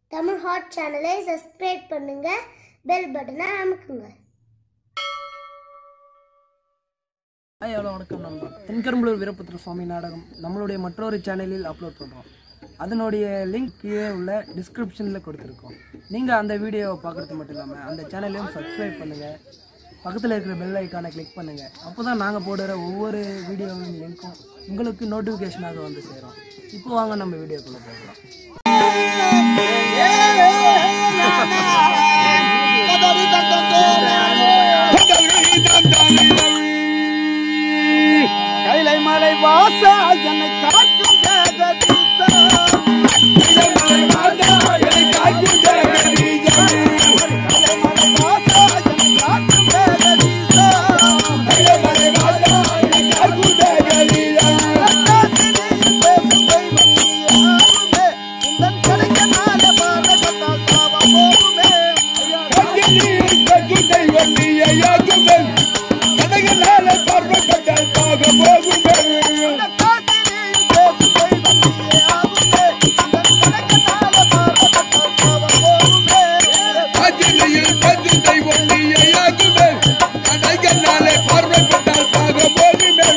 Tamil hot சேனலை subscribe பண்ணுங்க bell பட்டனை அமுக்குங்க ஹாய் ஹலோ வணக்கம் நண்பா தென்கரும்பலூர் வீரபுத்திர சுவாமி நாடகம் நம்மளுடைய மற்றொரு சேனலில் அப்லோட் பண்ணுறோம் அதனுடைய லிங்க் கீழே உள்ள டிஸ்கிரிப்ஷனில் கொடுத்துருக்கோம் நீங்கள் அந்த வீடியோவை பார்க்குறது மட்டும் இல்லாமல் அந்த சேனலையும் சப்ஸ்கிரைப் பண்ணுங்கள் பக்கத்தில் இருக்கிற பெல் ஐக்கானை கிளிக் பண்ணுங்கள் அப்போ தான் நாங்கள் போடுற ஒவ்வொரு வீடியோவின் லிங்க்கும் உங்களுக்கு நோட்டிஃபிகேஷனாக வந்து சேரும் இப்போ வாங்க நம்ம வீடியோக்குள்ளே போகலாம் கைலை மலை வாசா என்னை காக்கும் ஜெகதீசா. கைலை மலை வாசா என்னை காக்கும் ஜெகதீசா. கைலை மலை வாசா என்னை காக்கும் ஜெகதீசா. கைலை மலை வாசா என்னை காக்கும் ஜெகதீசா. ரத்தாசினியில் பேசும் தெய்வம் நீயாகுமே. உந்தன் கடைக்கனால பாடப்பட்டால் சாபம் போகுமே. கண்ணில் கட்டும் தெய்வம் நீயாகுமே கனகனால பார்வைப்பட்டால் பாக போகுமே ரத்தாசினியில் பேசும் தெய்வம் நீயாகுமே. உந்தன் கடைக்கனால பாடப்பட்டால் சாபம் போகுமே. ஆஞ்சநேயில் கட்டும் தெய்வம் நீயாகுமே கனகனால பார்வைப்பட்டால் பாக போகுமே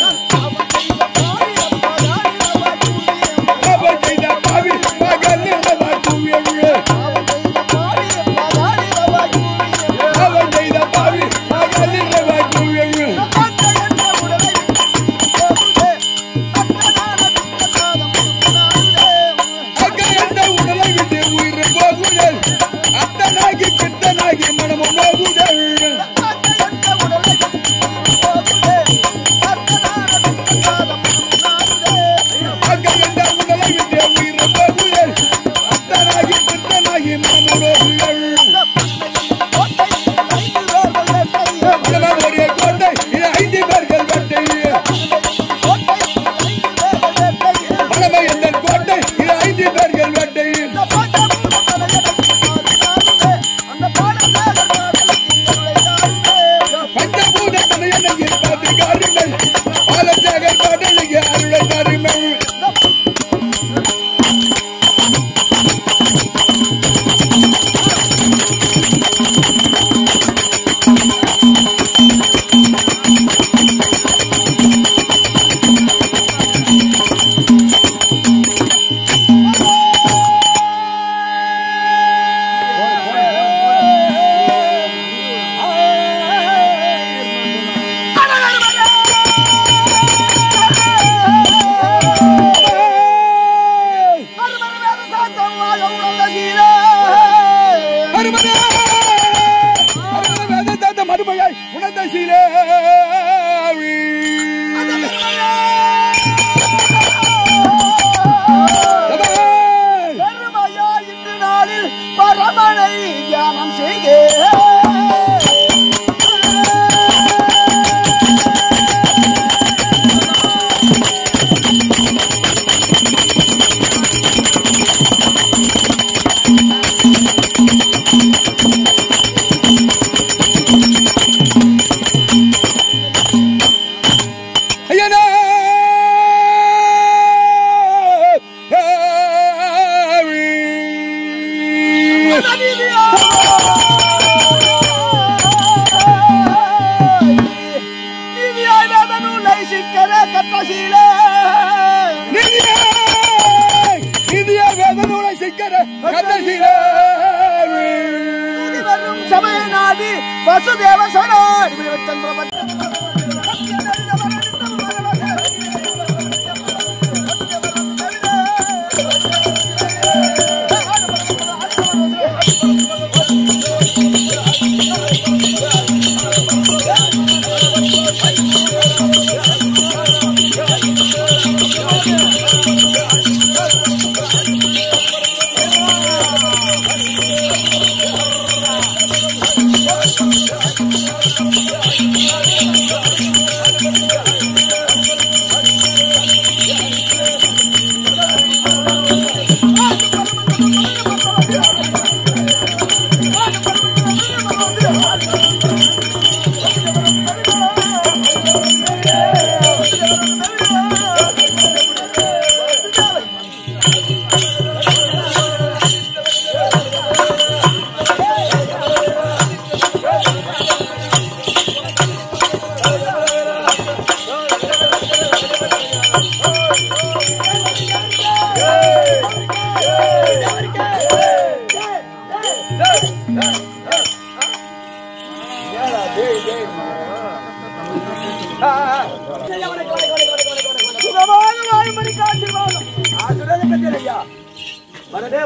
அவன் செய்த பாவி மகனில் வாக்குவே அவன் செய்த பாவி மகனில் வாக்குவே அங்க எந்த உடலை விட்டு உயிர் போகுதல் அத்தனாகி பித்தனாகி மனமும் போகுதல் அங்க எந்த உடலை விட்டு உயிர் போகுதல் அத்தனாகி பித்தனாகி மனமும் போகுதல் மனமே ஒரே கோட்டை இது ஐந்து பேர்கள் வெட்டை மனமே எந்த கோட்டை இது ஐந்து பேர்கள் வெட்டை பஞ்சபூத தலையணையில் பார்த்து காருங்கள் பாலஜாகர் கடலுக்கு அருளை தருங்கள் அருமனே அருமனே வேதத்தாத்த மறுமையாய் உணர்ந்த சீலே பரமனை தியானம் செய்தே ஐயனே இந்தியா வேதனூரை சிக்கர கந்தசீலே வசுதேவ சனாடி சந்திரபத்த ஐயனே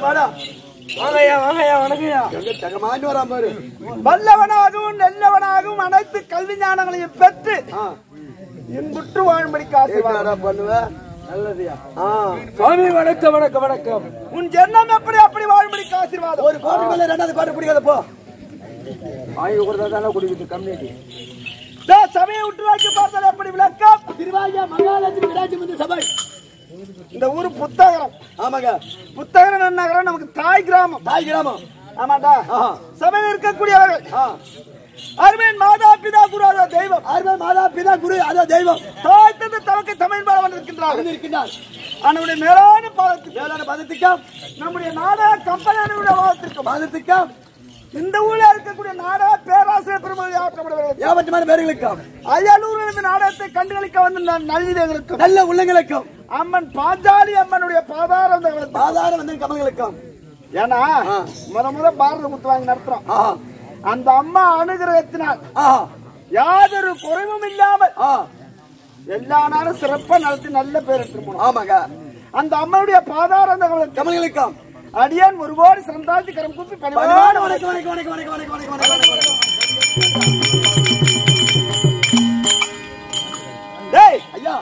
வாடா வாங்கய்யா வாங்கய்யா வணக்கம்யா எங்க தகமாண்டு வராம பாரு வல்லவனாகவும் நல்லவனாகவும் அனைத்து கல்வி ஞானங்களையும் பெற்று ஆ. இன்புற்று வாழும்படிக்கு ஆசீர்வாதம் என்னடா பண்ணுவ நல்லதுயா ஆ. சுவாமி வணக்கம் வணக்கம் வணக்கம் உன் எண்ணம் எப்படி அப்படி வாழும்படிக்கு ஆசீர்வாதம் ஒரு கோடி மேல ரெண்டாவது கோடி பிடிக்காத போ வாங்கி கொடுத்தா தானே குடிக்குது கம்யூனிட்டி தே, சபையை விட்டு வாக்கி பார்த்தது எப்படி விளக்கம் திருவாயா மகாலட்சுமி விராஜி மந்திர சபை இந்த ஊரு புத்தகரம் ஆமாங்க புத்தகரம் நகரம் நமக்கு தாய் கிராமம் தாய் கிராமம் ஆமாடா ஆஹா. சபையில் இருக்கக்கூடியவர்கள் ஆ. அருமையின் மாதா பிதா குரு அதோ தெய்வம் ஆர்வ மாதா பிதா குரு அதோ தெய்வம் தாய் தந்து தமக்கு தமிழ் பாட வந்திருக்கின்றார்கள் இருக்கின்றார் அவனுடைய மேலான பாதத்துக்கு வேளாண் பதத்துக்கம் நம்முடைய நாடக கம்பெனியுடைய வாதத்திற்கும் பதத்துக்கம் இந்த ஊர்ல இருக்கக்கூடிய நாடக பேராசிரியர் பெருமதி ஆற்றப்படுகிறது ஏவற்றமான பேர்களுக்கும் அயலூரில் இந்த நாடகத்தை கண்டுகளிக்க வந்த ந- நல்லிதங்களுக்கும் நல்ல உள்ளங்களுக்கும் அம்மன் பாஞ்சாலி அம்மனுடைய பாதாரந்தங்களுக்கு ஆதார வந்து கமல்களுக்கும் ஏன்னா முத முத பாரத முத்து வாங்கி நடத்துறோம் ஆஹா அந்த அம்மா அனுகிரகத்தினால் ஆஹா யாதொரு குறைவும் இல்லாமல் ஆ எல்லா நாளும் சிறப்பா நடத்தி நல்ல பேர் எடுத்துட்டு போனோம் ஆமாங்க அந்த அம்மனுடைய பாதாரந்தங்களுக்கு கமல்களுக்கும் அடியான் ஒரு கோடி சந்தாதி கரம் கூப்பி பணிவான பணிவான வணக்கம் வணக்கம் வணக்கம் வணக்கம் வணக்கம் வணக்கம் வணக்கம் வணக்கம் டேய் ஐயா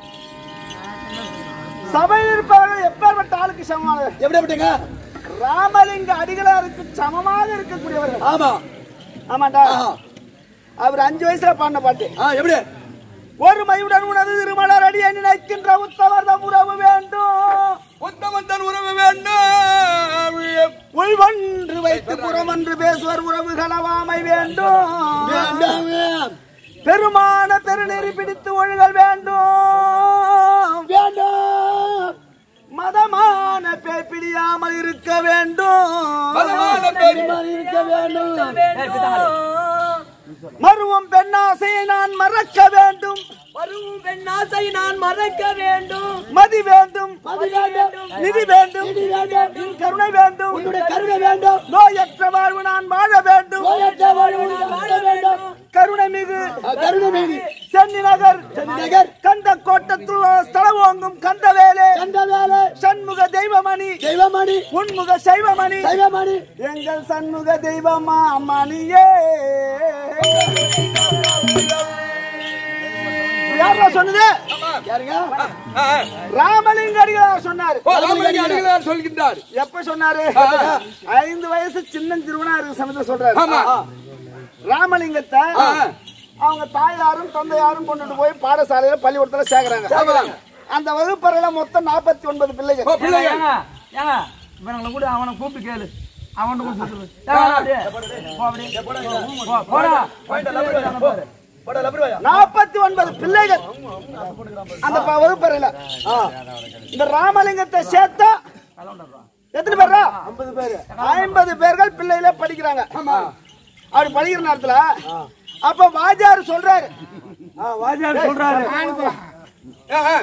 சபையில் இருப்பவர்கள் எப்பேற்பட்ட ஆளுக்கு சமமானவர் எப்படி எப்படிங்க ராமலிங்க அடிகளாருக்கு சமமாக இருக்கக்கூடியவர்கள் ஆமா ஆமாண்டா ஆஹா. அவர் அஞ்சு வயசுல பாடின பாட்டு ஆ எப்படி ஒரு மையுடன் உனது திருமலர் அடியை நினைக்கின்ற உத்தவர்தம் உறவு வேண்டும் உத்தமந்தன் உறவு வேண்டும் உள்வன்று வைத்து புறமன்று பேசுவர் உறவுகள் அவாமை வேண்டும் வேண்டாம் பெருமான பெருநெறி பிடித்து ஒழுகல் வேண்டும் வேண்டாம் மதமான பேய் பிடியாமல் இருக்க வேண்டும் பலமான பேர் இருக்க வேண்டும் மருவம் பெண்ணாசையை நான் மறக்க வேண்டும் வரும் பெண்ணாசை நான் மறக்க வேண்டும் மதி வேண்டும் அது வேண்டும் நிதி வேண்டும் நிதி வேண்டும். நின் கருணை வேண்டும் உன்னுடைய கருணை வேண்டும் நோயற்ற வாழ்வு நான் வாழ வேண்டும் நோயற்ற வாழ்வு நான் வாழ வேண்டும் கருணை மிகு ஆ, கருணை மீது சென்னி நகர் நகர் கந்த கோட்டத்தில் ஸ்தலம் ஓங்கும் கந்தவேலே கந்த வேலை சண்முக தெய்வமணி தெய்வமணி உன்முக சைவமணி தெய்வமணி எங்கள் சண்முக தெய்வமா மணியே யாரா சொன்னது யாருங்க ராமலிங்க அடிகளார் சொன்னாரு ராமலிங்க அடிகளார் சொல்கின்றார் எப்ப சொன்னாரு ஆ. ஐந்து வயசு சின்ன சிறுவனா இருக்கு சமயத்தை சொல்றாரு ஆமா. ராமலிங்கத்தை ஆ. அவங்க தாயாரும் தந்தையாரும் கொண்டுட்டு போய் பாடசாலையில பள்ளிக்கூடத்துல சேர்க்கறாங்க சேர்க்கறாங்க. அந்த வகுப்பறையில மொத்தம் நாற்பத்தி ஒன்பது பிள்ளைகள் ஓ, பிள்ளைகள் ஏங்க ஏங்க இவனுங்களை கூட அவனை கூப்பிட்டு கேளு அவன் கூட கூப்பிட்டு ஏங்க, அப்படியே. போ அப்படியே. போ, போடா பாரு. நாற்பத்தி ஒன்பது பிள்ளைகள் அந்த ப- வகுப்பறையில ஆ. இந்த ராமலிங்கத்தை சேர்த்தா எத்தனை பேரா ஐம்பது பேர் ஐம்பது பேர்கள் பிள்ளைகள படிக்கிறாங்க அப்படி படிக்கிற நேரத்துல அப்ப வாஜார் சொல்றாரு வாத்தியார் சொல்றாரு ஆ, ஆ.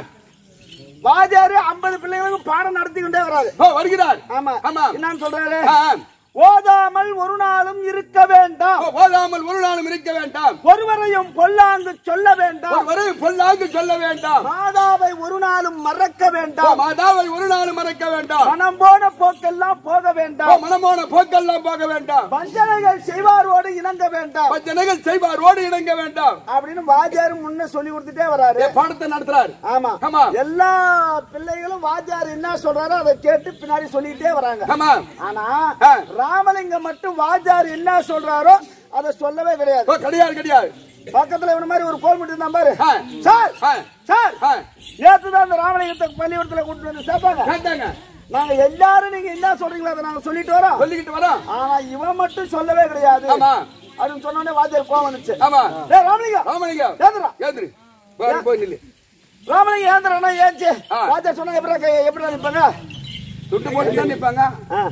வாஜாரு ஐம்பது பிள்ளைகளுக்கு பாடம் நடத்தி கொண்டே வராரு ஓ, வருகிறார் ஆமா ஆமா. என்னன்னு சொல்றாரு ஆ, ஆ. ஓதாமல் ஒரு நாளும் இருக்க வேண்டாம் ஓ, ஓதாமல் ஒரு நாளும் இருக்க வேண்டாம் ஒருவரையும் பொல்லாங்கு சொல்ல வேண்டாம் ஒருவரை பொல்லாங்கு சொல்ல வேண்டாம் மாதாவை ஒரு நாளும் மறக்க ஓ, வேண்டாம் மாதாவை ஒரு நாளும் மறக்க வேண்டாம் மனம் போன போக்கெல்லாம் போக ஓ, வேண்டாம் மனமான போக்கெல்லாம் போக வேண்டாம் வஞ்சனைகள் செய்வாரோடு இணங்க வேண்டாம் பஞ்சனைகள் செய்வாரோடு இணங்க வேண்டாம் அப்படின்னு வாத்தியார் முன்ன சொல்லி கொடுத்துட்டே வராரு ஏ, பாடத்தை நடத்துறார் ஆமா ஆமா. எல்லா பிள்ளைகளும் வாத்தியார் என்ன சொல்றாரோ அதை கேட்டு பின்னாடி சொல்லிட்டே வராங்க ஆமா ஆனா ஆ. ராமலிங்கம் மட்டும் வாத்தியார் என்ன சொல்றாரோ அதை சொல்லவே கிடையாது ஓ, கிடையாது கிடையாது பக்கத்துல இவன மாதிரி ஒரு கோல் மட்டும் இருந்தா பாரு ஆ. சார் ஆ. சார் ஆ. நேத்துதான் அந்த ராமலிங்கத்தை பள்ளிக்கூடத்துல கூட்டிட்டு வந்து சேர்த்தாங்க கேட்டாங்க நாங்க எல்லாரும் நீங்க என்ன சொல்றீங்களோ அதை நாங்க சொல்லிட்டு வரோம் சொல்லிக்கிட்டு வரோம் ஆனா இவன் மட்டும் சொல்லவே கிடையாது ஆமா அப்படின்னு சொன்ன உடனே வாத்தியார் கோவம் வந்துச்சு ஆமா ஏய் ராமலிங்கம் ராமலிங்கம் ஏந்திரா ஏந்திரு போய் போய் நில்லு ராமலிங்கம் ஏந்திரா ஏச்சு ஆ. வாத்தியார் சொன்னா எப்படி எப்படி நிப்பாங்க துட்டு போட்டு தான் நிப்பாங்க ஆ.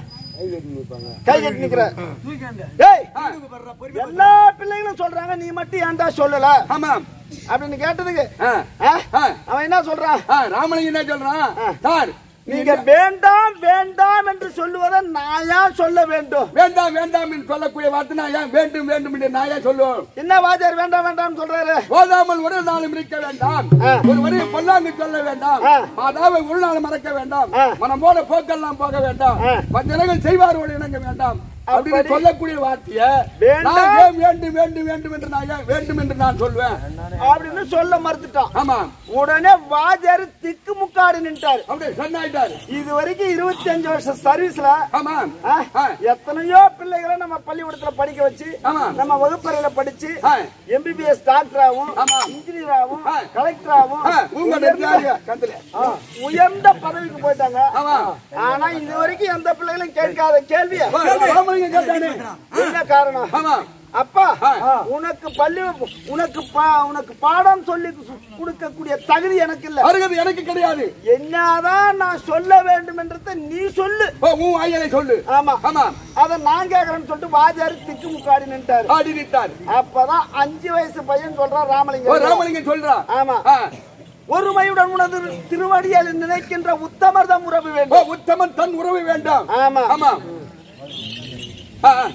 கை கட்டி நிக்கிற ஏய் எல்லா பிள்ளைங்களும் சொல்றாங்க நீ மட்டும் ஏன்டா சொல்லல ஆமா அப்படின்னு கேட்டதுக்கு ஆ. ஆ? ஆ. அவன் என்ன சொல்றான் ஆ, ராமலிங்கம் என்ன சொல்றான் சார் நீங்க வேண்டாம் வேண்டாம் என்று சொல்லுவதை நான் ஏன் சொல்ல வேண்டும் வேண்டாம் வேண்டாம் என்று சொல்லக்கூடிய வார்த்தை நான் ஏன் வேண்டும் வேண்டும் என்று நான் ஏன் சொல்லுவோம் என்ன வாத்தியார் வேண்டாம் வேண்டாம் சொல்றாரு போதாமல் ஒரு நாளும் இருக்க வேண்டாம் ஒரு வரையை பொல்லாங்கு சொல்ல வேண்டாம் ஆ. மாதாவை ஒரு நாள் மறக்க வேண்டாம் ஆ. மனமோட போக்கெல்லாம் போக வேண்டாம் ஆ. மஞ்சள் செய்வாரோடு இணங்க வேண்டாம் அப்படின்னு அப்படி- சொல்லக்கூடிய வார்த்தையை வேண்டாம். நான் ஏன் வேண்டும் வேண்டும் வேண்டும் என்று நான் ஏன் வேண்டும் என்று நான் சொல்வேன் அப்படின்னு சொல்ல மறுத்துட்டான் ஆமா உடனே வாத்தியார் திக்கு முக்காடி நின்ட்டாரு அப்படியே சொன்னாயிட்டாரு இது வரைக்கும் இருபத்தி அஞ்சு வருஷம் சர்வீஸ்ல ஆமா ஆ, ஆ. எத்தனையோ பிள்ளைகளை நம்ம பள்ளிக்கூடத்துல படிக்க வச்சு ஆமா. நம்ம வகுப்பறையில படிச்சு ஆ. எம்பிபிஎஸ் டாக்டராகவும் ஆமா. இன்ஜினியராகவும் ஆ. கலெக்டராகவும் ஆ, உங்க கந்தல ஆ, உயர்ந்த பதவிக்கு போயிட்டாங்க ஆமா. ஆனா இது வரைக்கும் எந்த பிள்ளைகளும் கேட்காத கேள்விய ராமலிங்கம் கேட்டானே என்ன காரணம் ஆமா அப்பா ஆ. உனக்கு பள்ளி உனக்கு பா- உனக்கு பாடம் சொல்லி கொடுக்கக்கூடிய தகுதி எனக்கு இல்ல அருகது எனக்கு கிடையாது என்னதான் நான் சொல்ல வேண்டும் என்றதை நீ சொல்லு ஓ, உன் ஐயனை சொல்லு ஆமா ஆமா அத நான் கேக்குறேன்னு சொல்லிட்டு வாஜாரு திக்கு முக்காடி நின்ட்டாரு ஆடி நிட்டார் அப்பதான் அஞ்சு வயசு பையன் சொல்றான் ஓ ராமலிங்கம் ராமலிங்கம் சொல்றா ஆமா ஆ. ஒருமையுடன் உனது திருவடியில் நினைக்கின்ற உத்தமர்தம் உறவு ஓ வேண்டும் உத்தமன் தன் உறவு வேண்டாம் ஆமா ஆமா ஆ, ஆ.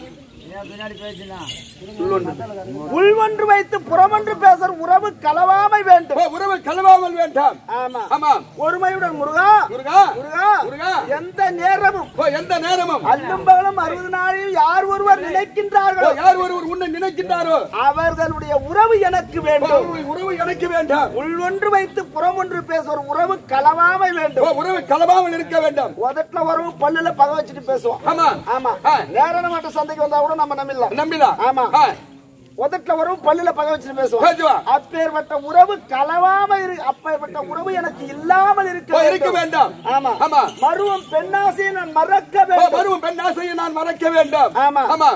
உள்வொன்று வைத்து புறமொன்று பேசுற உறவு கலவாமை வேண்டும் ஓ, உறவு கலவாமல் வேண்டாம் ஆமா ஆமா ஒருமையுடன் முருகா முருகா முருகா முருகா எந்த நேரமும் ஓ எந்த நேரமும் அல்லும் பகலும் அறுபது நாளில் யார் ஒருவர் ஓ, நினைக்கின்றார்களோ யார் ஒருவர் உன்னை நினைக்கின்றாரோ அவர்களுடைய உறவு எனக்கு ஓ, வேண்டும் அவருடைய உறவு எனக்கு வேண்டாம் உள்வொன்று வைத்து புறமொன்று பேசுற உறவு கலவாமை ஓ, வேண்டும் உறவு கலவாமல் இருக்க வேண்டாம் உதட்டுல உறவு பல்லுல பகை வச்சுட்டு பேசுவோம் ஆமா ஆமா ஆ. நேரண மாட்ட சந்தைக்கு வந்தா கூட நம்ம நம்பிடலாம் நம்பிடா ஆமா. ஆ. உதட்டுல உறவு பல்லுல பகை வச்சுட்டு பேசுவோம் பேசுவா. அப்பேற்பட்ட உறவு கலவாம இரு அப்பேற்பட்ட உறவு எனக்கு இல்லாமல் ஓ, இருக்க இருக்க வேண்டாம் ஆமா ஆமா மருவம் பெண்ணாசையை நான் மறக்க ஓ, வேண்டும் வரும் பெண் ஆசையை நான் மறக்க வேண்டாம் ஆமா. ஆமா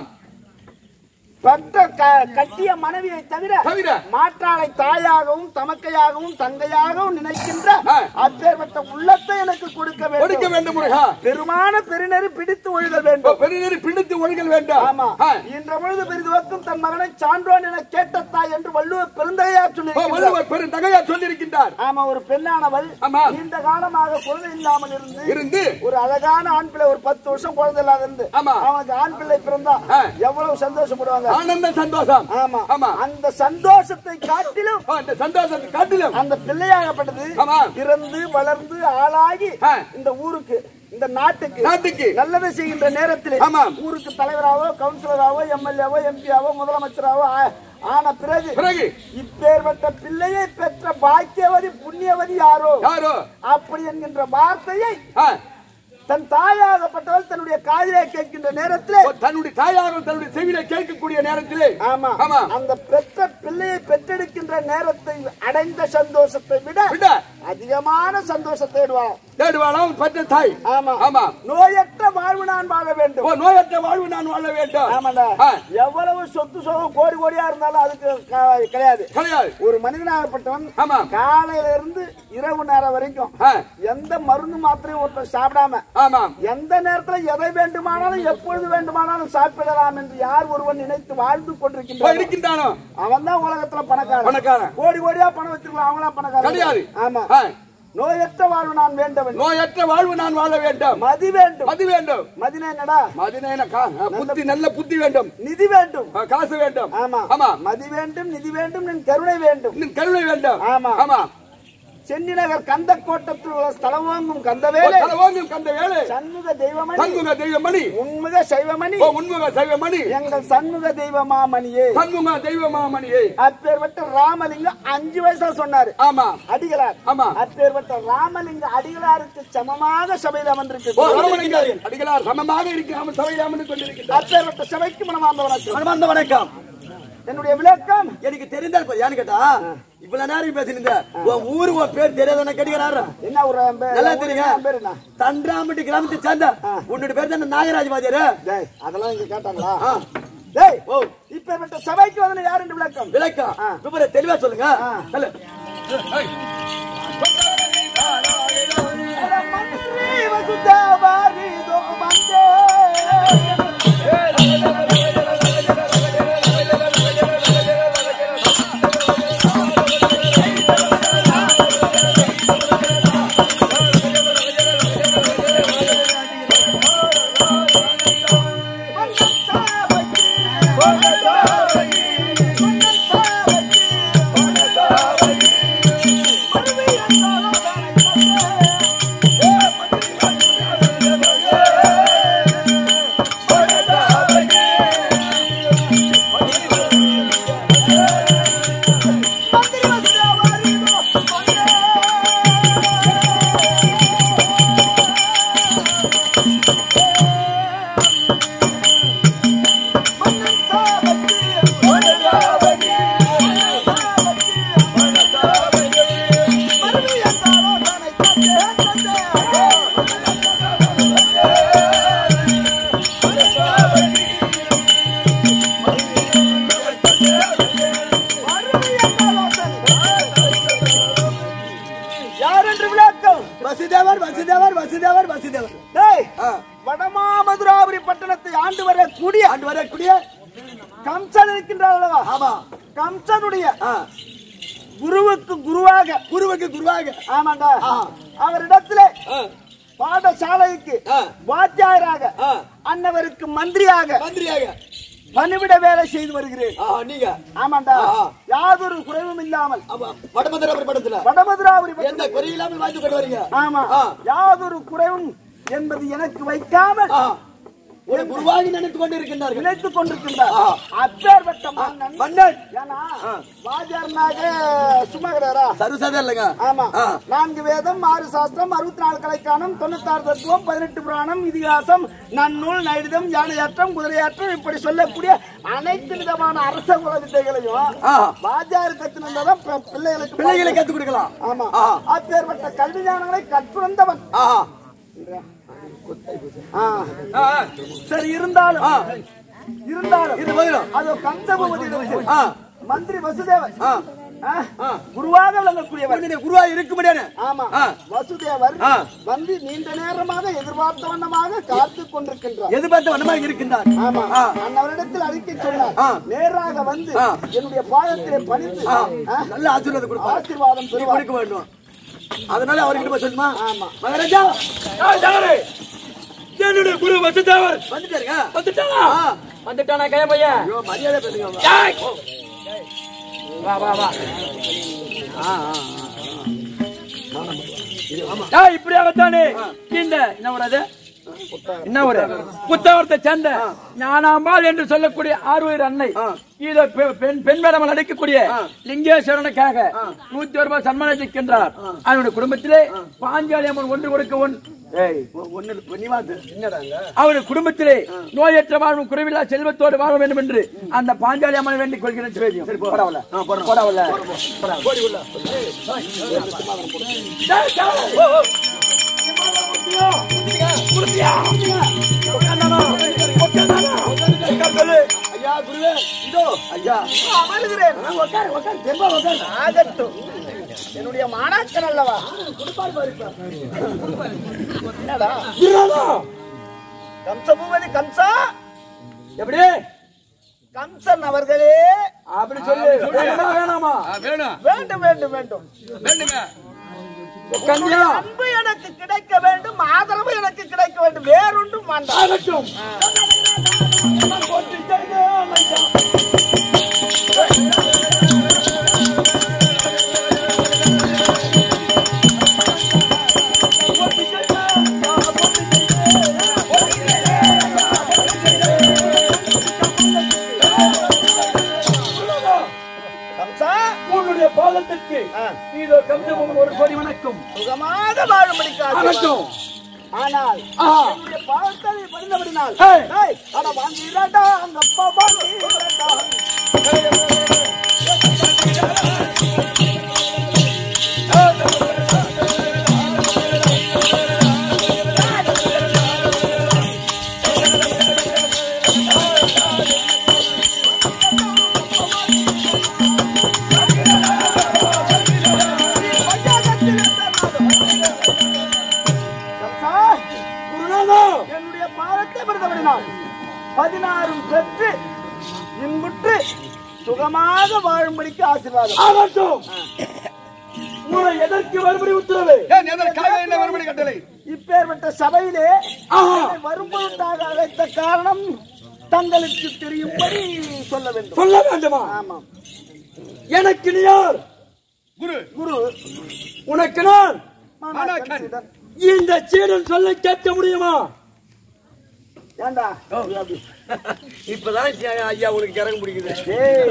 பட்ட க- கட்டிய மனைவியை தவிர தவிர. மாற்றாளை தாயாகவும் தமக்கையாகவும் தங்கையாகவும் நினைக்கின்ற ஆ. அப்பேற்பட்ட உள்ளத்தை எனக்கு கொடுக்க கொடுக்க வேண்டும் வேண்டும் முருகா பெருமான பெருநெறி பிடித்து ஒழுதல் ஓ, வேண்டும் பெருநெறி பிடித்து ஒழுகல் வேண்டாம் ஆமா ஆ. இன்ற பொழுது பெரிதுவக்கும் தன் மகனை சான்றோன் என கேட்ட தாய் என்று வள்ளுவர் பெருந்தகையார் ஓ, சொல்லியிருக்கிறார் வள்ளுவர் பெரும் தகையா சொல்லியிருக்கின்றார் ஆமா ஒரு பெண்ணானவள் ஆமா. நீண்ட காலமாக குழந்தை இல்லாமல் இருந்து இருந்து ஒரு அழகான ஆண் பிள்ளை ஒரு பத்து வருஷம் குழந்தை இல்லாத இருந்து ஆமா. அவனுக்கு ஆண் பிள்ளை பிறந்தா ஆ. எவ்வளவு சந்தோஷப்படுவாங்க ஆனந்த சந்தோஷம் ஆமா ஆமா அந்த சந்தோஷத்தை காட்டிலும் ஓ, அந்த சந்தோஷத்தை காட்டிலும் அந்த பிள்ளையாகப்பட்டது ஆமா. பிறந்து வளர்ந்து ஆளாகி ஆ. இந்த ஊருக்கு இந்த நாட்டுக்கு நாட்டுக்கு நல்லதை செய்கின்ற நேரத்தில் ஆமா. ஊருக்கு தலைவராவோ கவுன்சிலராவோ எம்எல்ஏவோ எம்பியாவோ முதலமைச்சராவோ ஆ- ஆன பிறகு பிறகு இப்பேற்பட்ட பிள்ளையை பெற்ற பாக்கியவதி புண்ணியவதி யாரோ யாரோ அப்படி என்கின்ற வார்த்தையை ஆ, தன் தாயாகப்பட்டவள் தன்னுடைய காதிலே கேட்கின்ற நேரத்திலே ஓ, தன்னுடைய தாயாக தன்னுடைய செவியில கேட்கக்கூடிய நேரத்திலே ஆமா ஆமா அந்த பெற்ற பிள்ளையை பெற்றெடுக்கின்ற நேரத்தை அடைந்த சந்தோஷத்தை விட விட அதிகமான சந்தோஷத்தை விடுவான் தேடுவாளாம் பெற்ற தாய் ஆமா ஆமா நோயற்ற வாழ்வு நான் வாழ வேண்டும் ஓ நோயற்ற வாழ்வு நான் வாழ வேண்டும் ஆமாடா ஆ. எவ்வளவு சொத்து சுகம் கோடி கோடியா இருந்தாலும் அதுக்கு க- கிடையாது கிடையாது ஒரு மனிதனாகப்பட்டவன் ஆமா காலையில இருந்து இரவு நேரம் வரைக்கும் ஆ, எந்த மருந்து மாத்திரையும் ஒருத்தர் சாப்பிடாம ஆமா எந்த நேரத்துல எதை வேண்டுமானாலும் எப்பொழுது வேண்டுமானாலும் சாப்பிடலாம் என்று யார் ஒருவன் நினைத்து வாழ்ந்து ஓ, கொண்டிருக்கின்றான் இருக்கின்றானோ அவன் தான் உலகத்துல பணக்காரன் பணக்காரன் கோடி கோடியா பணம் வச்சிருக்கலாம் அவங்களாம் பணக்காரன் கிடையாது. ஆமா ஆ, நோயற்ற வாழ்வு நான் வேண்டவன் நோயற்ற வாழ்வு நான் வாழ வேண்டும் மதி வேண்டும் அது வேண்டும் மதினா என்னடா மதினேன கா- ஆ, புத்தி நல்ல புத்தி வேண்டும் நிதி வேண்டும் ஆ, காசு வேண்டும் ஆமா ஆமா மதி வேண்டும் நிதி வேண்டும் நின் கருணை வேண்டும் இன்னும் கருணை வேண்டும் ஆமா. ஆமா சென்னி நகர் கந்த கோட்டத்தில் உள்ள ஸ்தலம் வாங்கும் ஓ, கந்தவேலே தலை வாங்கும் கந்த வேலை சண்முக தெய்வமணி சண்முக தெய்வமணி உண்முக சைவமணி ஓ உண்முக தெய்வமணி எங்கள் சண்முக தெய்வமாமணியே சண்முக தெய்வமாமணியே அப்பேற்பட்ட ராமலிங்கம் அஞ்சு வயசுல சொன்னாரு ஆமா அடிகளார் ஆமா. அப்பேற்பட்ட ராமலிங்க அடிகளாருக்கு சமமாக சபையில் ஓ அமர்ந்திருக்கு ராமலிங்கம் அடிகளார் சமமாக இருக்கிறாமல் சபையில் அமர்ந்து கொண்டிருக்கிறார் அப்பேற்பட்ட சபைக்கு மனமார்ந்த வணக்கம் மனமார்ந்த வணக்கம் என்னுடைய விளக்கம் எனக்கு தெரிந்தால் இப்ப ஏன்னு கேட்டா இவ்வளவு நேரம் பேசிருந்த உன் ஊரு உன் பேர் தெரியாத கேட்கிறாரு என்ன ஒரு பே- நல்லா ஊரு தெரியுங்க என்ன பேரு என்ன? தன்றாம்பட்டி கிராமத்தை சேர்ந்த உன்னோட பேர் தானே நாகராஜ் வாத்தியாரு டேய், அதெல்லாம் இங்க கேட்டாங்களா ஆ. டேய் ஓ இப்பேற்பட்ட சபைக்கு வந்து யார் என்று விளக்கம் விளக்கம் ஆ. விபர தெளிவா சொல்லுங்க ஆ. சொல்லு மந்திரி வசுதேவாரிதோ வந்தே. என்று விளக்கம் வசுதேவர் வசுதேவர் வசுதேவர் வசுதேவர் டேய் ஆ. வடமாமதுராபுரி பட்டணத்தை ஆண்டு வரக்கூடிய ஆண்டு வரக்கூடிய கம்சன் இருக்கின்றார் அல்லவா ஆமா கம்சனுடைய ஆ. குருவுக்கு குருவாக குருவுக்கு குருவாக ஆமாண்டா ஆ. அவரிடத்திலே ஆ. பாடசாலைக்கு ஆ. வாத்தியாராக ஆ. அன்னவருக்கு மந்திரியாக மந்திரியாக பணிவிட வேலை செய்து வருகிறேன் ஆ, நீங்க ஆமாண்டா ஆ. யாதொரு குறைவும் இல்லாமல் ஆமா வடமந்திர படத்துல வடமதுராபுரி பட்டணம் எந்த குறையில்லாமல் வாழ்ந்து கொண்டு வரீங்க ஆமா ஆ. யாதொரு குறைவும் என்பது எனக்கு வைக்காமல் ஆ. ஒரு குருவாகி நினைத்து கொண்டு இருக்கின்றார்கள் நினைத்துக் கொண்டிருக்கின்றார் ஆ. அப்பேற்பட்ட மன்னன் மன்னன் ஏன்னா வாஜார்னாக சும்மா கிடையாரா சர்வசாதம் இல்லைங்க ஆமா ஆ. நான்கு வேதம் ஆறு சாஸ்திரம் அறுபத்தி நாலு கலைக்கானம் தொண்ணூத்தாறு தத்துவம் பதினெட்டு புராணம் இதிகாசம் நன்னூல் நைடிதம் யானையாற்றம் குதிரையாற்றம் இப்படி சொல்லக்கூடிய அனைத்து விதமான அரச குல வித்தைகளையும் ஆ. வாஜார் கத்தினதான் பிள்ளைகளுக்கு பிள்ளைகளை கத்துக் கொடுக்கலாம் ஆமா ஆ. அப்பேற்பட்ட கல்வி ஞானங்களை கற்றுணர்ந்தவன் ஆஹா ஆ. சரி இருந்தாலும் இருந்தாலும் இது பதிலும் அது கம்சபூபதி ஆ. மந்திரி வசுதேவர் ஆ. ஆ? ஆ. குருவாக விளங்கக்கூடியவர் உன்னுடைய குருவாக இருக்க முடியாது ஆமா ஆ. வசுதேவர் ஆ. வந்து நீண்ட நேரமாக எதிர்பார்த்த வண்ணமாக காத்துக் கொண்டிருக்கின்றார் எதிர்பார்த்த வண்ணமாக இருக்கின்றார் ஆமா ஆ. அன்னவரிடத்தில் அறிக்கை சொன்னார் ஆ. நேராக வந்து ஆ. என்னுடைய பாதத்திலே பணிந்து ஆ. ஆ, நல்ல ஆசீர்வாதம் கொடுப்பார் ஆசீர்வாதம் நீ பெறுவார் கொடுக்க வேண்டும் அதனால அவர்கிட்ட போய் சொல்லுமா ஆமா. மகாராஜா என்னுடைய குரு வசுதேவர் வந்துட்டாருங்க வந்துட்டானா ஆ. வந்துட்டானா கைய பையன் ஐயோ மரியாதை பேசுங்க ஏய்! வா வா வா ஏய், இப்படியாகத்தானே இந்த என்ன ஊரது என்ன ஊரு புத்தகத்தை சேர்ந்த ஞானாம்பாள் என்று சொல்லக்கூடிய ஆறுயிர் அன்னை இத பெ- பெண் பெண் வேடமல் நடிக்கக்கூடிய லிங்கேஸ்வரனுக்காக நூத்தி ஒரு ரூபாய் சன்மானிக்கின்றார் அவனுடைய குடும்பத்திலே பாஞ்சாலி அம்மன் ஒன்று கொடுக்க ஒன் ஏய் ஒண்ணு நீ வாத்து என்னடாங்க அவருடைய குடும்பத்திலே நோயற்ற வாழ்வும் குறைவில்லா செல்வத்தோடு வாழ வேண்டும் என்று அந்த பாஞ்சாலி அம்மனை வேண்டிக் கொள்கிறேன் சிவேதியம் பரவாயில்ல பரவாயில்ல டேய், டேய். ஓ, ஓ. குடுத்தியா? உட்கார்ந்தானா? உட்கார்ந்தானா? உட்கார் சொல்லு. ஐயா குருவே இதோ ஐயா அமர்கிறேன் உட்காரு உட்காரு தெம்பா உட்காரு ஆகட்டும் என்னுடைய மாணாக்கன் அல்லவா என்னடா குருநாதா, கம்சபூபதி கம்சா எப்படி கம்சன் அவர்களே அப்படி சொல்லு வேணுமா வேணாமா வேண்டும் வேண்டும் வேண்டும் உட்கார்ந்தியா? அன்பு எனக்கு கிடைக்க வேண்டும் ஆதரவு எனக்கு கிடைக்க வேண்டும் வேறொன்றும் வேண்டாம் ஆகட்டும். கம்சா உன்னுடைய பாதத்திற்கு இதோ கம்சமும் ஒரு கோடி வணக்கம் சுகமாக வாழும்படிக்காக ஆகட்டும். ஆனால் ஆஹா. என்னுடைய பாவத்தை படிந்தபடினால் ஏய். ஏய், அட வாங்கிடா அங்க அப்பா வாங்கிடா கம்சா, குருநாதா என்னுடைய பாவத்தை படிந்தபடினால் பதினாறும் பெற்று இன்புற்று சுகமாக வாழும்படிக்கு ஆசீர்வாதம் ஆகட்டும் உங்களை எதற்கு மறுபடி உத்தரவு இப்பேற்பட்ட சபையிலே ஆஹா. என்னை வரும்பொருட்டாக அழைத்த காரணம் தங்களுக்கு தெரியும்படி சொல்ல வேண்டும் சொல்ல வேண்டுமா ஆமாம் எனக்கு நீ யார் குரு உனக்கு நான் மாணாக்கன் சீடன். இந்த சீடன் சொல்ல கேட்க முடியுமா ஏண்டா இப்பதான் ஐயா உனக்கு இறங்க பிடிக்குது ஏய்.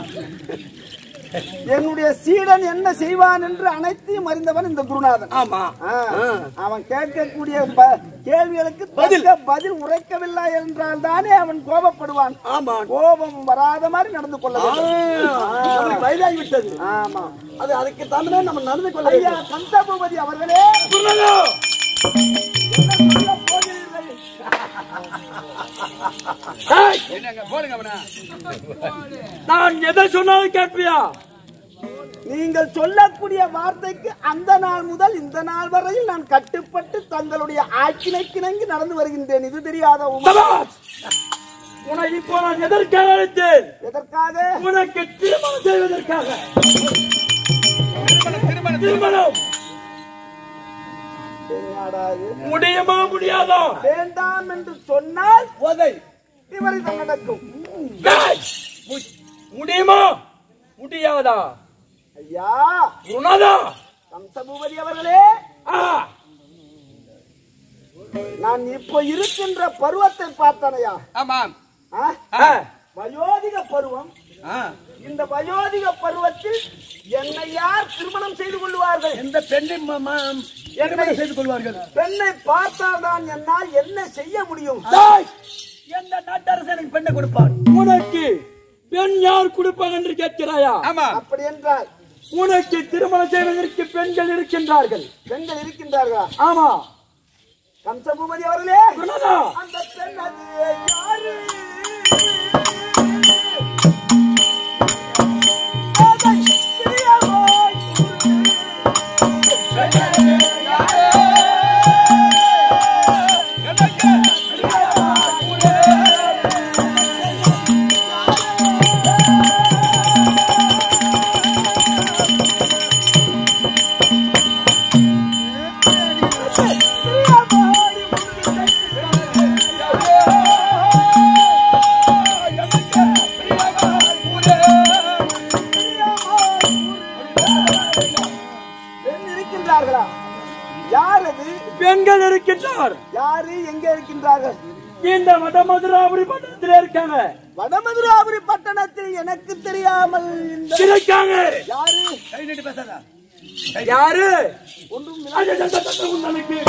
என்னுடைய சீடன் என்ன செய்வான் என்று அனைத்தையும் அறிந்தவன் இந்த குருநாதன் ஆமா ஆ, அவன் கேட்கக்கூடிய ப- கேள்விகளுக்கு பதில் பதில் உரைக்கவில்லை என்றால் தானே அவன் கோபப்படுவான் ஆமா கோபம் வராத மாதிரி நடந்து கொள்ள வேண்டும் நம்மளுக்கு வயதாகி விட்டது ஆமா அது அதுக்கு தகுந்த நம்ம நடந்து கொள்ள ஐயா வேண்டும் கந்தபூபதி அவர்களே குருநாதா என்ன சொல்லப் போகிறீர்கள்? ஏய், நான் எதை சொன்னாலும் கேட்பியா நீங்கள் சொல்லக்கூடிய வார்த்தைக்கு அந்த நாள் முதல் இந்த நாள் வரையில் நான் கட்டுப்பட்டு தங்களுடைய ஆக்கினைக்கிணங்கி நடந்து வருகின்றேன் இது தெரியாத உமா சபாஷ்! உன்னை இப்போ நான் எதற்காக அழைத்தேன் எதற்காக உனக்கு திருமணம் செய்வதற்காக திருமணம் என்னடா இது? முடியுமா முடியாதா வேண்டாம் என்று சொன்னால் உதை விபரீதம் நடக்கும் டேய்! மு- முடியுமா முடியாதா ஐயா உனதா கம்சபூபதி அவர்களே ஆ நான் இப்போ இருக்கின்ற பருவத்தை பார்த்தனையா ஆமாம் ஆ? ஆ. வயோதிக பருவம் ஆ. இந்த வயோதிக பருவத்தில் என்னை யார் திருமணம் செய்து கொள்வார்கள் எந்த பெண்ணை ம- ம- திருமணம் செய்து கொள்வார்கள் பெண்ணை பார்த்தால்தான் என்னால் என்ன செய்ய முடியும் டேய்! எந்த நாட்டரசு எனக்கு பெண்ணை கொடுப்பான் உனக்கு பெண் யார் கொடுப்பாங்க என்று கேட்கிறாயா ஆமா அப்படி என்றால் உனக்கு திருமணம் செய்வதற்கு பெண்கள் இருக்கின்றார்கள் பெண்கள் இருக்கின்றார்களா ஆமா கம்சபூபதி அவர்களே உனதா அந்த பெண் அது யாரு அதை பிரியமாய் பெண் இருக்கின்றார்களா யார் அது பெண்கள் இருக்கின்றார் யாரு எங்க இருக்கின்றார்கள் இந்த வடமதுராபுரி பட்டணத்தில் இருக்காங்க வடமதுராபுரி பட்டணத்தில் எனக்கு தெரியாமல் இந்த இருக்காங்க யாரு கை நீட்டி பேசாத யாரு ஒன்றும் அது அந்த தத்துவம் உங்களுக்கு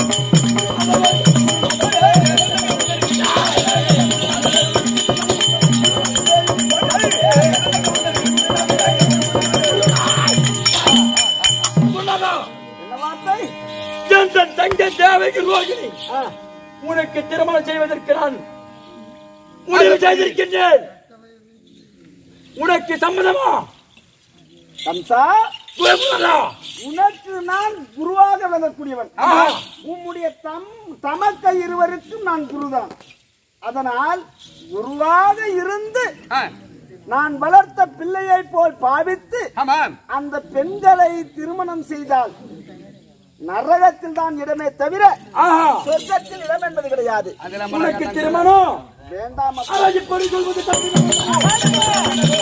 உன்னதா என்ன வார்த்தை எந்த தங்க தேவைக்கு ரோகிணி ஆ, உனக்கு திருமணம் செய்வதற்கு நான் முடிவு செய்திருக்கின்றேன் உனக்கு சம்மதமா கம்சா உனதா? உனக்கு நான் குருவாக விளங்கக்கூடியவன் ஆஹா. உம்முடைய தம் தமக்க இருவருக்கும் நான் குருதான் அதனால் குருவாக இருந்து நான் வளர்த்த பிள்ளையை போல் பாவித்து ஆமாம் அந்த பெண்களை திருமணம் செய்தால் நரகத்தில் தான் இடமே தவிர ஆஹா. சொர்க்கத்தில் இடம் என்பது கிடையாது உனக்கு திருமணம் வேண்டாம் அப்பா. அழகு பொறி சொல்வது தப்பில்லை.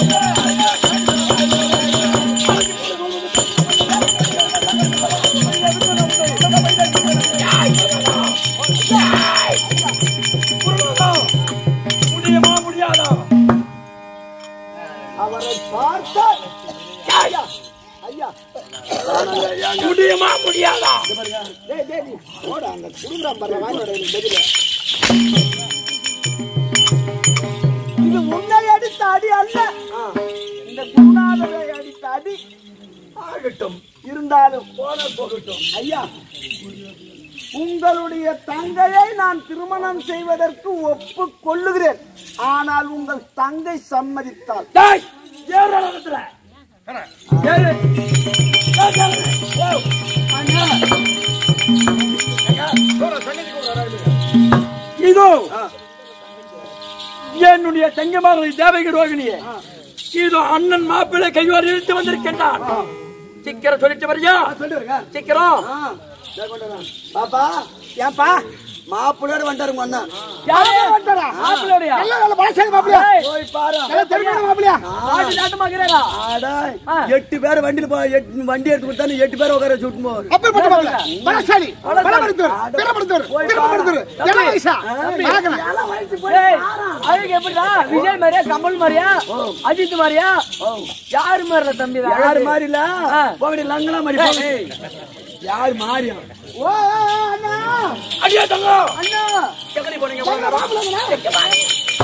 உன்னதா? முடியுமா முடியாதா அவரை பார்த்தால் ஐயா ஐயா முடியுமா முடியாதா டேய், டேய், நீ போடா, அந்த குடும்பம் பாரு, வாங்கிட்டு வர எனக்கு பதிலு. இது உன்னை அடித்த அடி அல்ல இந்த குருநாதரை அடித்த அடி ஆகட்டும் இருந்தாலும் போன போகட்டும் ஐயா உங்களுடைய தங்கையை நான் திருமணம் செய்வதற்கு ஒப்புக் கொள்ளுகிறேன் ஆனால் உங்கள் தங்கை சம்மதித்தால் டேய், ஏறு இடத்துல. ஏறு. ஏறு, ஏறு. ஓ, அண்ணா. இதோ என்னுடைய தங்கமாக தேவகி ரோகிணியே இதோ அண்ணன் மாப்பிள்ளை கைவாரி இழுத்து வந்திருக்கின்றான் சீக்கிரம் சொல்லிட்டு வரியா சீக்கிரம் பாப்பா ஏன்பா மாப்பிள்ளையோட வந்துட்டாருங்க அண்ணன் யாரே வந்தாரா மாப்பிள்ளையா போய் பாரு நாட்டு நாட்டு மகிறா ஆடா, எட்டு பேர் வண்டியில போ எட்டு- வண்டி எடுத்து கொடுத்தானு எட்டு பேர் உட்கார வச்சு விட்டு போவாரு அதுக்கு எப்படிடா விஜய் மாதிரியா கமல் மாதிரியா அஜித் மாதிரியா யாரு மாதிரில தம்பி இது? யாரு மாதிரி இல்ல ஆ. போகடி லங்கலா மாதிரி போங்க. யாரு மாறியா அடியா தங்கம் அண்ணா எப்படி போனீங்க போங்க.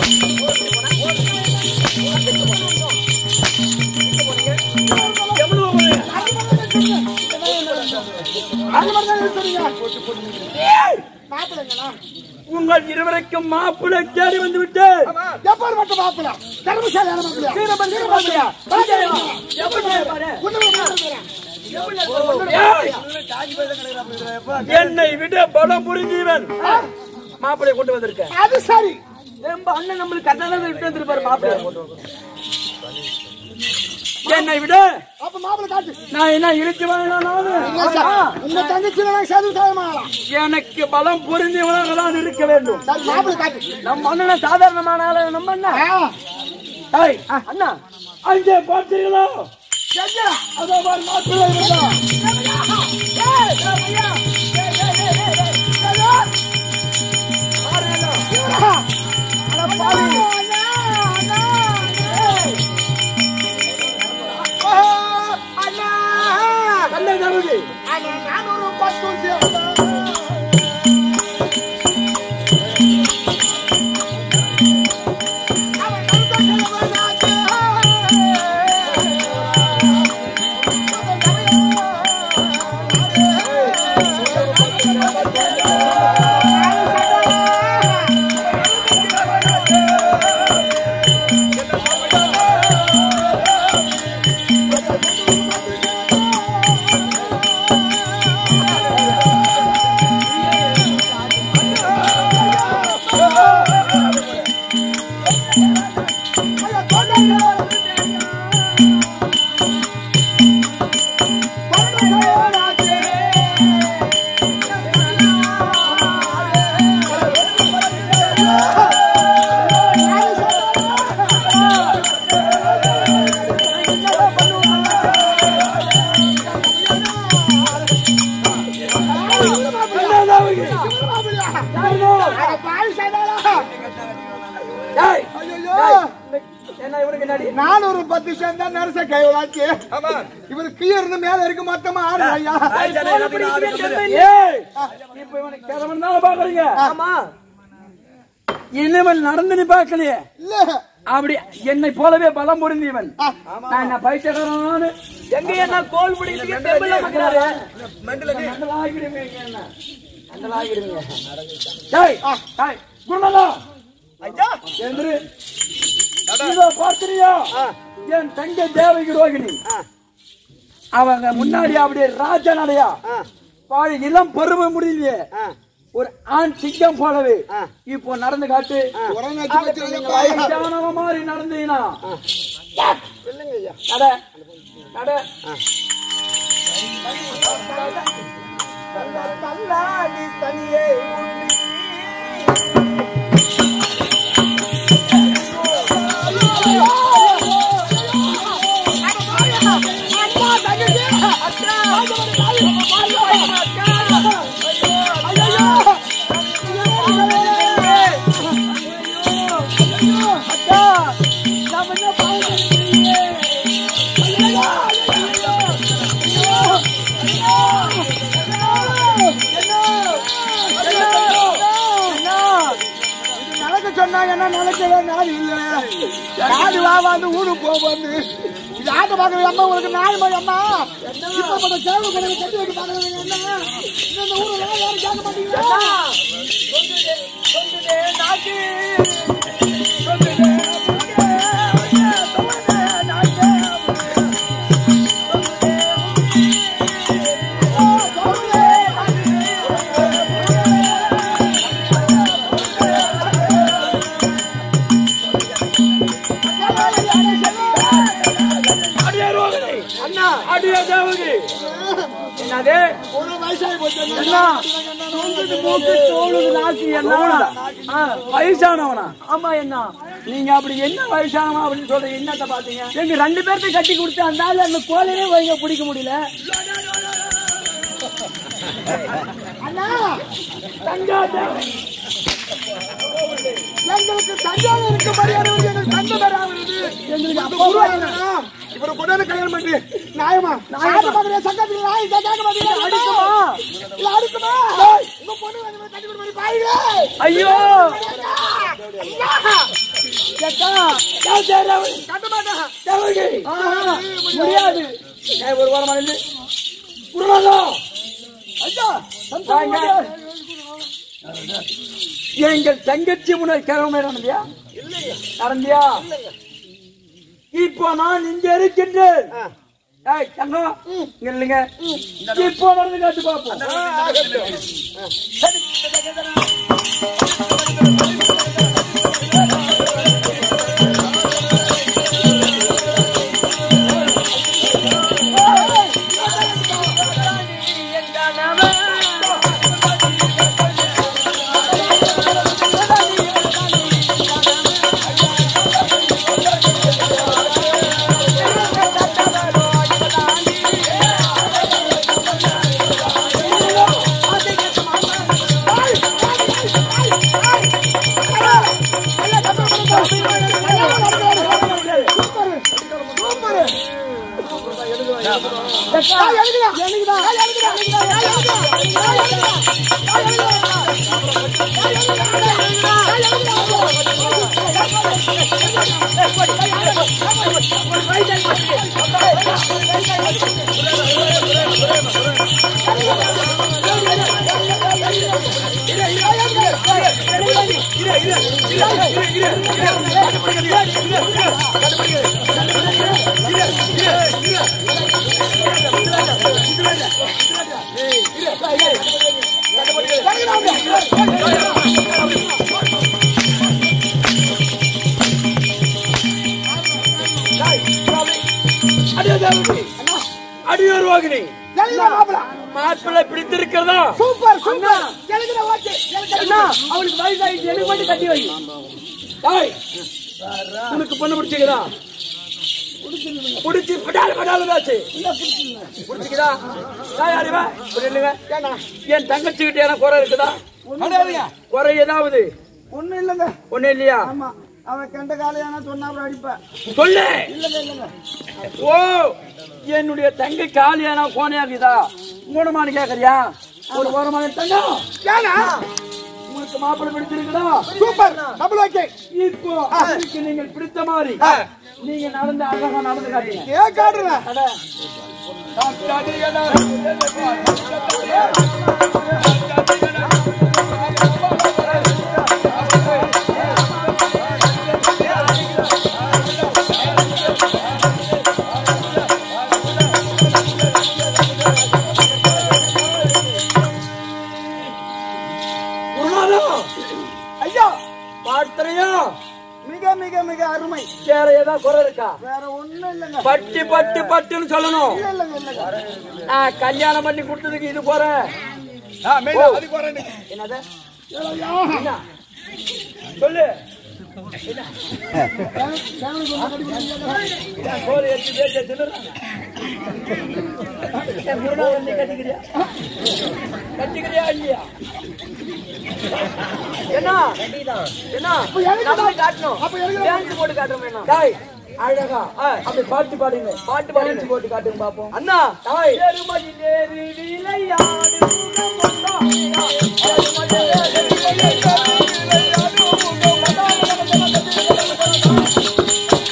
எவ்வளவு போனீங்க? உங்கள் இருவருக்கும் மாப்பிள்ளை தேடி வந்து விட்டேன் எப்போது மட்டும் மாப்பிள்ள தர்மசாலையான மாப்பிள்ளையா ஏய்! என்னை விட பலம் புரிஞ்சவன் மாப்பிள்ளை கொண்டு வந்திருக்கேன் அது சரி நம்ம அண்ணன் நம்மளுக்கு கண்ணால விட்டு வந்திருப்பாரு மாப்பிள்ளை என்னை விட அப்ப மாப்பிள்ள காட்டு நான் என்ன இழுத்து வாங்கினா இல்ல சார், உங்க தங்கச்சி சேர்ந்து தாயமாகலாம் எனக்கு பலம் புரிஞ்சவனாக தான் இருக்க வேண்டும் சரி மாப்பிள்ள காட்டு நம்ம அண்ணன சாதாரணமான ஆளு நம்ம அண்ணா ஆ, ஏய், அண்ணா அங்கே பார்த்தீங்களா அதோ பாரு மாப்பிள்ளை இருந்தா. கண்ணை தருது. ஏய், ஏய், என்ன இவனுக்கு என்னடி? நான் ஒரு பத்து சேர்ந்தா நரச கைவலாச்சு இவரு கீழே இருந்து மேல இருக்கு மொத்தமா ஆறு ஐயா ஏய், இப்ப இவனுக்கு கிழவன் தானே பாக்குறீங்க ஆமா இனிமேல் நடந்து நீ பாக்கலையே இல்ல அப்படி என்னை போலவே பலம் பொருந்தியவன் நான் என்ன பைத்தியக்காரன் எங்க என்ன கோல் பிடிக்கிறதுக்கு தெம்புல மக்களாரு மண்டல ஆகிடுவீங்க என்ன மண்டல ஆகிடுவீங்க டேய் டேய் குருநாதா ஐயா எந்திரு இதோ பார்த்திரியா என் தங்க தேவகி ரோகிணி அவங்க முன்னாடி அப்படியே ராஜா நடையா பாடி இளம் பருவ முடியலையே ஒரு ஆண் சிங்கம் போலவே இப்போ நடந்து காட்டு நீங்க வயசானவ மாதிரி நடந்தீங்கன்னா நட நட தள்ளாடி தனியே நடக்க சொன்னா என்ன நடக்கவே நாடு இல்ல நாடு வா வந்து ஊருக்கு போக வந்து இது ஆட்ட பாக்குறது அம்மா உங்களுக்கு நாலு மணி அம்மா இப்ப பட்ட சேவை கடையை கட்டி வைக்க பாக்குறது என்ன இந்த ஊர்ல யாரும் கேட்க மாட்டீங்களா அடியே ரோகிணி அண்ணா அடியே தேவகி என்னது ஒரு வயசாகி போச்சு என்ன தூங்குது மூக்கு தோளுது நாக்கு என்ன ஆ, வயசானவனா ஆமா என்ன நீங்க அப்படி என்ன வயசானவன் அப்படின்னு சொல்றீங்க என்னத்த பாத்தீங்க எங்க ரெண்டு பேர்த்த கட்டி கொடுத்து அந்த ஆளு அந்த கோலையே வைங்க பிடிக்க முடியல அண்ணா தங்கா தேவகி எங்களுக்கு தஞ்சாவூர் இருக்க மரியாதை வந்து எங்களுக்கு தந்த தராது எங்களுக்கு அப்பா உருவாக்கணும்னா இவரை கொண்டாந்து கல்யாணம் பண்ணி நியாயமா நியாயமா பாக்குறேன் சங்கத்துல நாய் கேட்க மாட்டீங்க அடிக்குமா இல்ல அடிக்குமா உங்க பொண்ணு வந்து கட்டி கொடுத்து பாருங்களே ஐயோ கட்ட மாட்டேன் தேவகி முடியாது ஏய், ஒரு வாரம் இல்லை குருநாதா ஐயா வாங்க எங்கள் தங்கச்சி முன்னாடி கிழமை நடந்தியா நடந்தியா இப்போ நான் இங்க இருக்கின்றேன் ஏய், தங்கம், இங்க இல்லைங்க இப்போ நடந்து காட்டு பாப்போம் அடியோர் வாகினி மாப்பிள்ளை பிடித்திருக்கிறதா சூப்பர் சூப்பர் எனக்கு ஓகே என்ன அவனுக்கு வயசாயிடுச்சு எனக்கு மட்டும் கட்டி வை டேய், உனக்கு பொண்ணு பிடிச்சிக்கிறா பிடிச்சி படால படால தாச்சு பிடிச்சிக்கிறா தாய் அறிவா இல்லைங்க என் தங்கச்சி கிட்ட எனக்கு குறை இருக்குதா குறை ஏதாவது ஒண்ணும் இல்லைங்க ஒண்ணு இல்லையா ஆமா அவன் கண்ட காலையான சொன்னா அப்புறம் அடிப்பேன் சொல்லு இல்லைங்க இல்லைங்க ஓ என்னுடைய தங்கை காலியானா கோணையாக்குதா மூணமானு கேக்குறியா ஒரு ஓரமான தங்கம் ஏன்னா உங்களுக்கு மாப்பிள்ளை பிடிச்சிருக்குதா சூப்பர் டபுள் ஓகே இப்போ அவருக்கு நீங்கள் பிடித்த மாதிரி நீங்க நடந்து அழகா நடந்து காட்டீங்க ஏ காட்டுறேன் ஐயா பாத்திரையா மிக மிக மிக அருமை வேற ஏதாவது குறை இருக்கா வேற ஒண்ணும் இல்லைங்க பட்டு பட்டு பட்டுன்னு சொல்லணும் இல்ல இல்லைங்க இல்லைங்க நான் கல்யாணம் பண்ணி கொடுத்ததுக்கு இது குறை என்னது என்ன? சொல்லு என்ன? ஏன் சோறு எடுத்து பேச திணறாங்க? என் முருகன் வந்து கட்டிக்கிறியா கட்டிக்கிறியா இல்லையா என்ன என்ன நடந்து காட்டணும் டான்ஸ் போட்டு காட்டுறோம் டாய் அழகா அப்படி பாட்டு பாடுங்க பாட்டு பாடி போட்டு காட்டுங்க பாப்போம் அண்ணா டாய் எருமதி ஏறி விளையாடு முகம் வந்தா. எருமதி ஏறி விளையாடு முகம் வந்தா.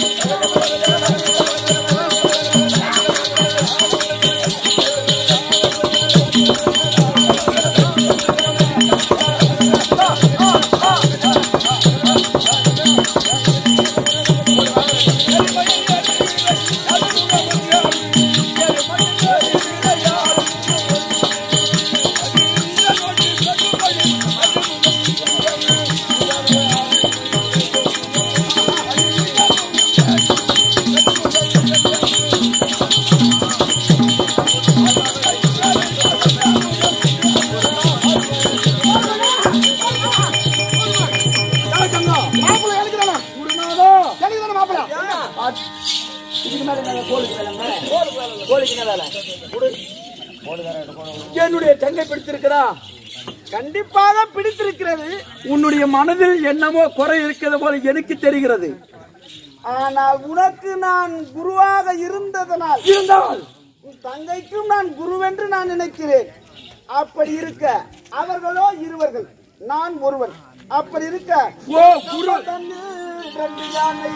மாப்பிள்ளை எனக்கு தானே எனக்கு தானே மாப்பிள்ளை இதுக்கு மேல என்ன கோழிக்கு வேலைங்க? கோழிக்கு என்ன வேலை? கொடு. என்னுடைய தங்கை பிடித்திருக்கிறா கண்டிப்பாக பிடித்திருக்கிறது உன்னுடைய மனதில் என்னமோ குறை இருக்கிறது போல எனக்கு தெரிகிறது ஆனால் உனக்கு நான் குருவாக இருந்ததனால் இருந்தால் உன் தங்கைக்கும் நான் குருவென்று நான் நினைக்கிறேன் அப்படி இருக்க அவர்களோ இருவர்கள் நான் ஒருவன் அப்படி இருக்க ஓ குரு தன்னு ரெண்டு யானை.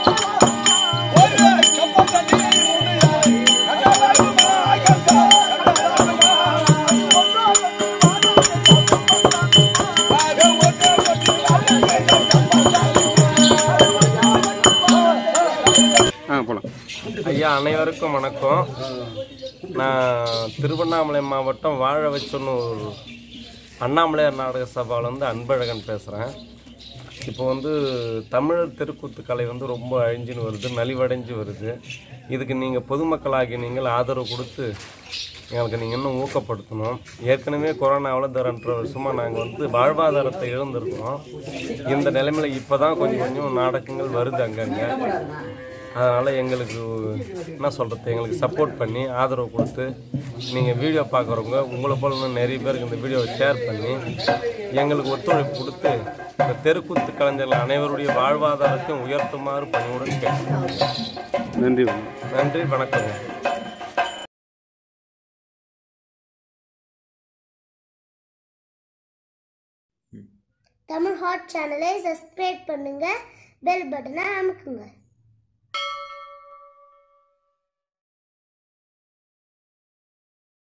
ஒரு கப்பல் தண்ணி மூணு யானை. ஐயா அனைவருக்கும் வணக்கம் நான் திருவண்ணாமலை மாவட்டம் வாழ வச்சொன்னு ஒரு அண்ணாமலையார் நாடக சபாவிலேருந்து அன்பழகன் பேசுகிறேன் இப்போ வந்து தமிழர் தெருக்கூத்து கலை வந்து ரொம்ப அழிஞ்சுன்னு வருது நலிவடைஞ்சு வருது இதுக்கு நீங்கள் பொதுமக்களாகி நீங்கள் ஆதரவு கொடுத்து எங்களுக்கு நீங்கள் இன்னும் ஊக்கப்படுத்தணும் ஏற்கனவே கொரோனாவில் இந்த ரெண்டரை வருஷமாக நாங்கள் வந்து வாழ்வாதாரத்தை இழந்திருக்கோம் இந்த நிலைமையில் இப்போ தான் கொஞ்சம் கொஞ்சம் நாடகங்கள் வருது அங்கங்கே அதனால் எங்களுக்கு என்ன சொல்கிறது எங்களுக்கு சப்போர்ட் பண்ணி ஆதரவு கொடுத்து நீங்கள் வீடியோ பார்க்குறவங்க உங்களை போல இன்னும் நிறைய பேருக்கு இந்த வீடியோவை ஷேர் பண்ணி எங்களுக்கு ஒத்துழைப்பு கொடுத்து இந்த தெருக்கூத்து கலைஞர்கள் அனைவருடைய வாழ்வாதாரத்தையும் உயர்த்துமாறு பணியுடன் கேட்கிறேன் நன்றி நன்றி வணக்கம் தமிழ் ஹாட் சேனலை சப்ஸ்கிரைப் பண்ணுங்க பெல் பட்டனை அமுக்குங்க